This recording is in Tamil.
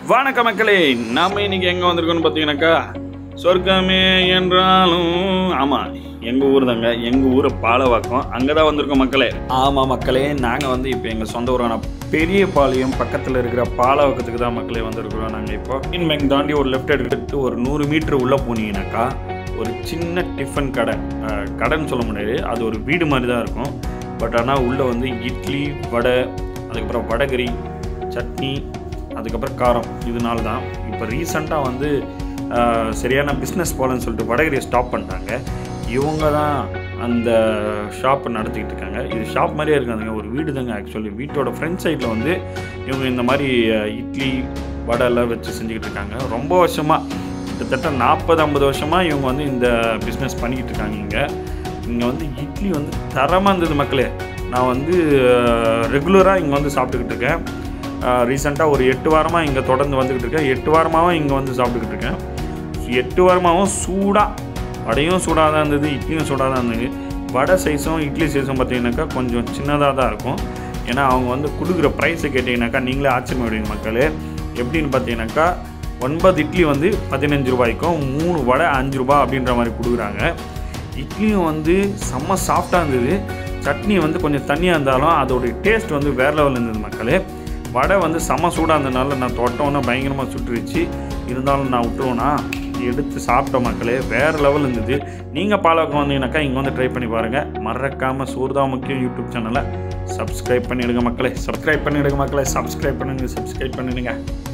வணக்க மக்களே நாம இன்னைக்கு எங்க வந்திருக்கோம்னு பார்த்தீங்கன்னாக்கா சொர்க்கமே என்றாலும் ஆமா எங்க ஊர் தாங்க எங்க ஊர் பாலவாக்கம் அங்கே தான் வந்திருக்கோம் மக்களே ஆமா மக்களே நாங்க வந்து இப்போ எங்க சொந்த ஊரான பெரிய பாளையம் பக்கத்துல இருக்கிற பாலவாக்கத்துக்கு தான் மக்களே வந்திருக்கிறோம் நாங்க இப்போ இன்மேங் தாண்டி ஒரு லெஃப்ட் எடுத்துட்டு ஒரு நூறு மீட்டர் உள்ள போனீங்கன்னாக்கா ஒரு சின்ன டிஃபன் கடை அஹ், கடைன்னு சொல்ல முடியாது அது ஒரு வீடு மாதிரி தான் இருக்கும் பட் ஆனால் உள்ளே வந்து இட்லி வடை அதுக்கப்புறம் வடகரி சட்னி அதுக்கப்புறம் காரம் இதனால தான் இப்போ ரீசண்டாக வந்து ஆஹ், சரியான பிஸ்னஸ் போகலன்னு சொல்லிட்டு வடகரியை ஸ்டாப் பண்ணிட்டாங்க இவங்க தான் அந்த ஷாப்பை நடத்திக்கிட்டு இருக்காங்க இது ஷாப் மாதிரியே இருக்காதுங்க ஒரு வீடு தாங்க ஆக்சுவலி வீட்டோட ஃப்ரண்ட் சைடில் வந்து இவங்க இந்த மாதிரி ஆஹ், இட்லி வடை எல்லாம் வச்சு செஞ்சுக்கிட்டு இருக்காங்க ரொம்ப வருஷமாக கிட்டத்தட்ட நாற்பது ஐம்பது வருஷமாக இவங்க வந்து இந்த பிஸ்னஸ் பண்ணிக்கிட்டு இருக்காங்க இங்கே இங்கே வந்து இட்லி வந்து தரமாக இருந்தது மக்களே நான் வந்து ரெகுலராக இங்கே வந்து சாப்பிட்டுக்கிட்டு இருக்கேன் ரீசெண்டாக ஒரு எட்டு வாரமாக இங்கே தொடர்ந்து வந்துக்கிட்டு இருக்கேன் எட்டு வாரமாகவும் இங்கே வந்து சாப்பிட்டுக்கிட்டு இருக்கேன் எட்டு வாரமாகவும் சூடாக வடையும் சூடாக தான் இருந்தது இட்லியும் சூடாக தான் இருந்தது வடை சைஸும் இட்லி சைஸும் பார்த்தீங்கன்னாக்கா கொஞ்சம் சின்னதாக தான் இருக்கும் ஏன்னா அவங்க வந்து கொடுக்குற ப்ரைஸை கேட்டிங்கனாக்கா நீங்களே ஆச்சரியப்படுவீங்க மக்களே எப்படின்னு பார்த்தீங்கன்னாக்கா ஒன்பது இட்லி வந்து பதினஞ்சு ரூபாய்க்கும் மூணு வடை அஞ்சு ரூபாய் அப்படின்ற மாதிரி கொடுக்குறாங்க இட்லியும் வந்து செம்ம சாஃப்டாக இருந்தது சட்னி வந்து கொஞ்சம் தண்ணியாக இருந்தாலும் அதோடைய டேஸ்ட் வந்து வேறு லெவலில் இருந்தது மக்களே வடை வந்து செம்ம சூடாக இருந்ததுனால நான் தொட்டோன்னே பயங்கரமாக சுட்டுருச்சு இருந்தாலும் நான் விட்டுருவேனா எடுத்து சாப்பிட்ட மக்களே வேறு லெவல் இருந்தது நீங்கள் பாலக்கம் வந்தீங்கன்னாக்கா இங்கே வந்து ட்ரை பண்ணி பாருங்கள் மறக்காமல் சூர்தா முக்கியம் யூடியூப் சேனலை சப்ஸ்கிரைப் பண்ணிவிடுங்க மக்களே சப்ஸ்கிரைப் பண்ணிவிடுங்க மக்களே சப்ஸ்கிரைப் பண்ணுங்க சப்ஸ்கிரைப் பண்ணிடுங்க